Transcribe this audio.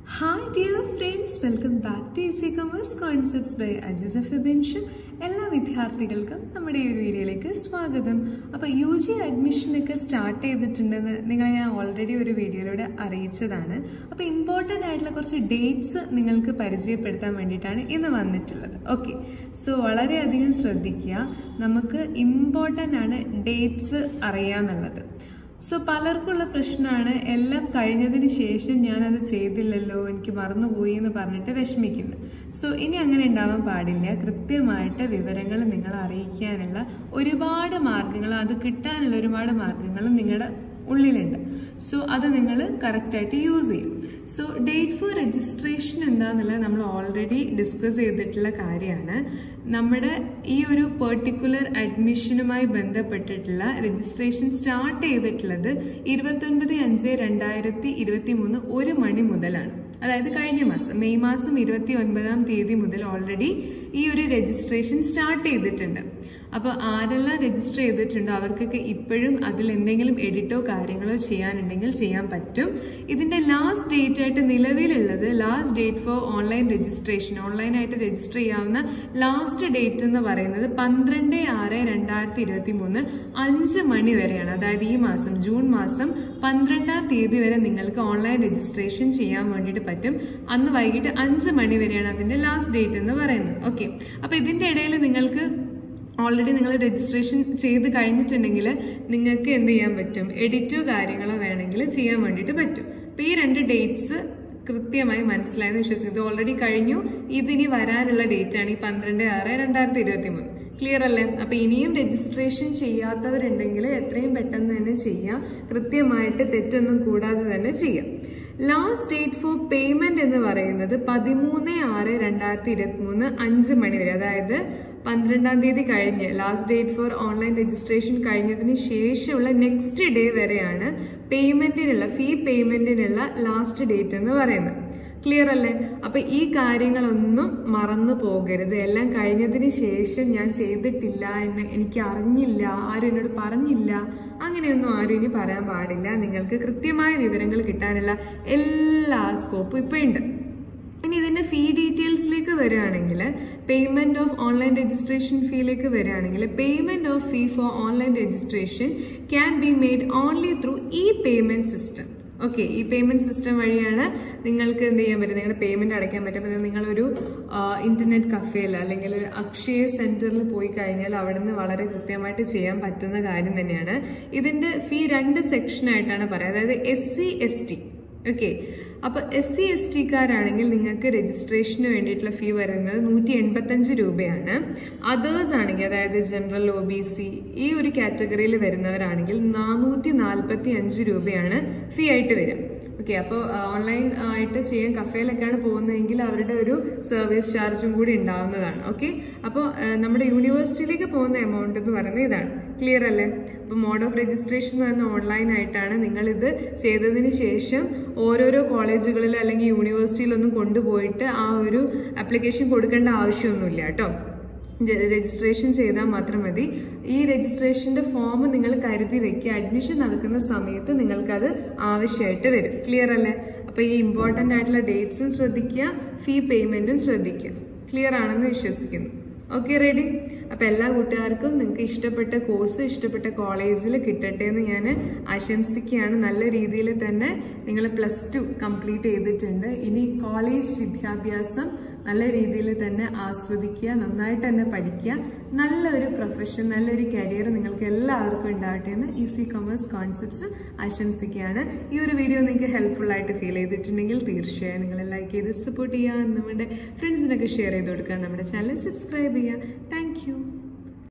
hi dear friends welcome back to easy commerce concepts by Ajis F ബെൻഷൻ എല്ലാ വിദ്യാർത്ഥികൾക്കും നമ്മുടെ ഈ ഒരു വീഡിയോയിലേക്ക് സ്വാഗതം അപ്പോൾ യു ജി അഡ്മിഷനൊക്കെ സ്റ്റാർട്ട് ചെയ്തിട്ടുണ്ടെന്ന് നിങ്ങളെ ഞാൻ ഓൾറെഡി ഒരു വീഡിയോയിലൂടെ അറിയിച്ചതാണ് അപ്പോൾ ഇമ്പോർട്ടൻ്റ് ആയിട്ടുള്ള കുറച്ച് ഡേറ്റ്സ് നിങ്ങൾക്ക് പരിചയപ്പെടുത്താൻ വേണ്ടിയിട്ടാണ് ഇന്ന് വന്നിട്ടുള്ളത് ഓക്കെ സോ വളരെയധികം ശ്രദ്ധിക്കുക നമുക്ക് ഇമ്പോർട്ടൻ്റ് ആണ് ഡേറ്റ്സ് അറിയാന്നുള്ളത് സോ പലർക്കുള്ള പ്രശ്നമാണ് എല്ലാം കഴിഞ്ഞതിന് ശേഷം ഞാനത് ചെയ്തില്ലല്ലോ എനിക്ക് മറന്നുപോയി എന്ന് പറഞ്ഞിട്ട് വിഷമിക്കുന്നത് സോ ഇനി അങ്ങനെ ഉണ്ടാവാൻ പാടില്ല കൃത്യമായിട്ട് വിവരങ്ങൾ നിങ്ങളെ അറിയിക്കാനുള്ള ഒരുപാട് മാർഗങ്ങൾ അത് കിട്ടാനുള്ള ഒരുപാട് മാർഗങ്ങളും നിങ്ങളുടെ ഉള്ളിലുണ്ട് സോ അത് നിങ്ങൾ കറക്റ്റായിട്ട് യൂസ് ചെയ്യും സോ ഡേറ്റ് ഫോർ രജിസ്ട്രേഷൻ എന്താണെന്നുള്ളത് നമ്മൾ ഓൾറെഡി ഡിസ്കസ് ചെയ്തിട്ടുള്ള കാര്യമാണ് നമ്മുടെ ഈ ഒരു പെർട്ടിക്കുലർ അഡ്മിഷനുമായി ബന്ധപ്പെട്ടിട്ടുള്ള രജിസ്ട്രേഷൻ സ്റ്റാർട്ട് ചെയ്തിട്ടുള്ളത് ഇരുപത്തൊൻപത് അഞ്ച് രണ്ടായിരത്തി ഇരുപത്തി മൂന്ന് ഒരു മണി മുതലാണ് അതായത് കഴിഞ്ഞ മാസം മെയ് മാസം ഇരുപത്തി ഒൻപതാം തീയതി മുതൽ ഓൾറെഡി ഈ ഒരു രജിസ്ട്രേഷൻ സ്റ്റാർട്ട് ചെയ്തിട്ടുണ്ട് അപ്പോൾ ആരെല്ലാം രജിസ്റ്റർ ചെയ്തിട്ടുണ്ടോ അവർക്കൊക്കെ ഇപ്പോഴും അതിൽ എന്തെങ്കിലും എഡിറ്റോ കാര്യങ്ങളോ ചെയ്യാനുണ്ടെങ്കിൽ ചെയ്യാൻ പറ്റും ഇതിന്റെ ലാസ്റ്റ് ഡേറ്റ് ആയിട്ട് നിലവിലുള്ളത് last date for online registration ഓൺലൈനായിട്ട് രജിസ്റ്റർ ചെയ്യാവുന്ന ലാസ്റ്റ് ഡേറ്റ് എന്ന് പറയുന്നത് പന്ത്രണ്ട് ആറ് രണ്ടായിരത്തി ഇരുപത്തി മൂന്ന് അഞ്ച് മണി വരെയാണ് അതായത് ഈ മാസം ജൂൺ മാസം പന്ത്രണ്ടാം തീയതി വരെ നിങ്ങൾക്ക് ഓൺലൈൻ രജിസ്ട്രേഷൻ ചെയ്യാൻ വേണ്ടിയിട്ട് പറ്റും അന്ന് വൈകിട്ട് അഞ്ച് മണി വരെയാണ് അതിന്റെ ലാസ്റ്റ് ഡേറ്റ് എന്ന് പറയുന്നത് ഓക്കെ അപ്പൊ ഇതിന്റെ ഇടയിൽ നിങ്ങൾക്ക് ഓൾറെഡി നിങ്ങൾ രജിസ്ട്രേഷൻ ചെയ്ത് കഴിഞ്ഞിട്ടുണ്ടെങ്കിൽ നിങ്ങൾക്ക് എന്ത് ചെയ്യാൻ പറ്റും എഡിറ്റോ കാര്യങ്ങളോ വേണമെങ്കിൽ ചെയ്യാൻ വേണ്ടിയിട്ട് പറ്റും അപ്പോൾ ഈ രണ്ട് ഡേറ്റ്സ് കൃത്യമായി മനസ്സിലായെന്ന് വിശ്വസിക്കുന്നു ഇത് ഓൾറെഡി കഴിഞ്ഞു ഇതിനി വരാനുള്ള ഡേറ്റ് ആണ് ഈ പന്ത്രണ്ട് ആറ് രണ്ടായിരത്തി ഇരുപത്തി മൂന്ന് ക്ലിയർ അല്ലേ അപ്പൊ ഇനിയും രജിസ്ട്രേഷൻ ചെയ്യാത്തവരുണ്ടെങ്കിൽ എത്രയും പെട്ടെന്ന് തന്നെ ചെയ്യാം കൃത്യമായിട്ട് തെറ്റൊന്നും കൂടാതെ തന്നെ ചെയ്യാം ലാസ്റ്റ് ഡേറ്റ് ഫോർ പേയ്മെന്റ് എന്ന് പറയുന്നത് പതിമൂന്ന് ആറ് രണ്ടായിരത്തി ഇരുപത്തി മൂന്ന് അഞ്ച് മണി വരെ അതായത് പന്ത്രണ്ടാം തീയതി കഴിഞ്ഞ് last date for online registration കഴിഞ്ഞതിന് ശേഷമുള്ള നെക്സ്റ്റ് ഡേ വരെയാണ് പേയ്മെന്റിനുള്ള ഫീ പേയ്മെന്റിനുള്ള ലാസ്റ്റ് ഡേറ്റ് എന്ന് പറയുന്നത് ക്ലിയർ അല്ലേ അപ്പൊ ഈ കാര്യങ്ങളൊന്നും മറന്നു പോകരുത് എല്ലാം കഴിഞ്ഞതിന് ശേഷം ഞാൻ ചെയ്തിട്ടില്ല എന്ന് എനിക്ക് അറിഞ്ഞില്ല ആരും എന്നോട് പറഞ്ഞില്ല അങ്ങനെയൊന്നും ആരും ഇനി പറയാൻ പാടില്ല നിങ്ങൾക്ക് കൃത്യമായ വിവരങ്ങൾ കിട്ടാനുള്ള എല്ലാ സ്കോപ്പും ഇപ്പൊ ഉണ്ട് ഇനി ഇതിന്റെ ഫീ ഡീറ്റെയിൽസിലേക്ക് വരികയാണെങ്കിൽ പേയ്മെന്റ് ഓഫ് ഓൺലൈൻ രജിസ്ട്രേഷൻ ഫീയിലേക്ക് വരികയാണെങ്കിൽ payment of fee for online registration can be made only through e payment system okay ഈ പേയ്മെന്റ് സിസ്റ്റം വഴിയാണ് നിങ്ങൾക്ക് എന്ത് ചെയ്യാൻ പറ്റും നിങ്ങളുടെ പേയ്മെന്റ് അടയ്ക്കാൻ പറ്റും നിങ്ങളൊരു ഇന്റർനെറ്റ് കഫേയിൽ അല്ലെങ്കിൽ ഒരു അക്ഷയ സെന്ററിൽ പോയി കഴിഞ്ഞാൽ അവിടെ നിന്ന് വളരെ കൃത്യമായിട്ട് ചെയ്യാൻ പറ്റുന്ന കാര്യം തന്നെയാണ് ഇതിന്റെ ഫീ രണ്ട് സെക്ഷനായിട്ടാണ് പറയുക അതായത് S C S T okay അപ്പൊ എസ് സി എസ് ടിക്കാരാണെങ്കിൽ നിങ്ങൾക്ക് രജിസ്ട്രേഷന് വേണ്ടിയിട്ടുള്ള ഫീ വരുന്നത് നൂറ്റി എൺപത്തഞ്ച് രൂപയാണ് അതേഴ്സ് ആണെങ്കിൽ അതായത് ജനറൽ ഒ ബി സി ഈ ഒരു കാറ്റഗറിയിൽ വരുന്നവരാണെങ്കിൽ നാനൂറ്റി നാൽപ്പത്തി അഞ്ച് രൂപയാണ് ഫീ ആയിട്ട് വരിക ഓക്കെ അപ്പോൾ ഓൺലൈൻ ആയിട്ട് ചെയ്യാൻ കഫേയിലൊക്കെയാണ് പോകുന്നതെങ്കിൽ അവരുടെ ഒരു സർവീസ് ചാർജും കൂടി ഉണ്ടാവുന്നതാണ് ഓക്കെ അപ്പോൾ നമ്മുടെ യൂണിവേഴ്സിറ്റിയിലേക്ക് പോകുന്ന എമൗണ്ട് എന്ന് പറയുന്നത് ഇതാണ് ക്ലിയർ അല്ലേ അപ്പോൾ മോഡ് ഓഫ് രജിസ്ട്രേഷൻ എന്ന് പറയുന്ന ഓൺലൈൻ ആയിട്ടാണ് നിങ്ങൾ ഇത് ചെയ്തതിന് ശേഷം ഓരോരോ കോളേജുകളിൽ അല്ലെങ്കിൽ യൂണിവേഴ്സിറ്റിയിലൊന്നും കൊണ്ടുപോയിട്ട് ആ ഒരു ആപ്ലിക്കേഷൻ കൊടുക്കേണ്ട ആവശ്യമൊന്നുമില്ല കേട്ടോ രജിസ്ട്രേഷൻ ചെയ്താൽ മാത്രം മതി ഈ രജിസ്ട്രേഷന്റെ ഫോം നിങ്ങൾ കരുതി വെക്കുക അഡ്മിഷൻ നടക്കുന്ന സമയത്ത് നിങ്ങൾക്കത് ആവശ്യമായിട്ട് വരും ക്ലിയർ അല്ലേ അപ്പൊ ഈ ഇമ്പോർട്ടന്റ് ആയിട്ടുള്ള ഡേറ്റ്സും ശ്രദ്ധിക്കുക ഫീ പേയ്മെന്റും ശ്രദ്ധിക്കുക ക്ലിയർ ആണെന്ന് വിശ്വസിക്കുന്നു ഓക്കെ റെഡി അപ്പൊ എല്ലാ കൂട്ടുകാർക്കും നിങ്ങൾക്ക് ഇഷ്ടപ്പെട്ട കോഴ്സ് ഇഷ്ടപ്പെട്ട കോളേജിൽ കിട്ടട്ടെ എന്ന് ഞാൻ ആശംസിക്കുകയാണ് നല്ല രീതിയിൽ തന്നെ നിങ്ങൾ പ്ലസ് ടു കംപ്ലീറ്റ് ചെയ്തിട്ടുണ്ട് ഇനി കോളേജ് വിദ്യാഭ്യാസം നല്ല രീതിയിൽ തന്നെ ആസ്വദിക്കുക നന്നായിട്ട് തന്നെ പഠിക്കുക നല്ലൊരു പ്രൊഫഷൻ നല്ലൊരു കരിയർ നിങ്ങൾക്ക് എല്ലാവർക്കും ഉണ്ടാവട്ടെ എന്ന് ഈസി കൊമേഴ്സ് കോൺസെപ്റ്റ്സ് ആശംസിക്കുകയാണ് ഈ ഒരു വീഡിയോ നിങ്ങൾക്ക് ഹെൽപ്ഫുൾ ആയിട്ട് ഫീൽ ചെയ്തിട്ടുണ്ടെങ്കിൽ തീർച്ചയായും നിങ്ങൾ ലൈക്ക് ചെയ്ത് സപ്പോർട്ട് ചെയ്യുക നമ്മുടെ ഫ്രണ്ട്സിനൊക്കെ ഷെയർ ചെയ്ത് കൊടുക്കുക നമ്മുടെ ചാനൽ സബ്സ്ക്രൈബ് ചെയ്യുക താങ്ക്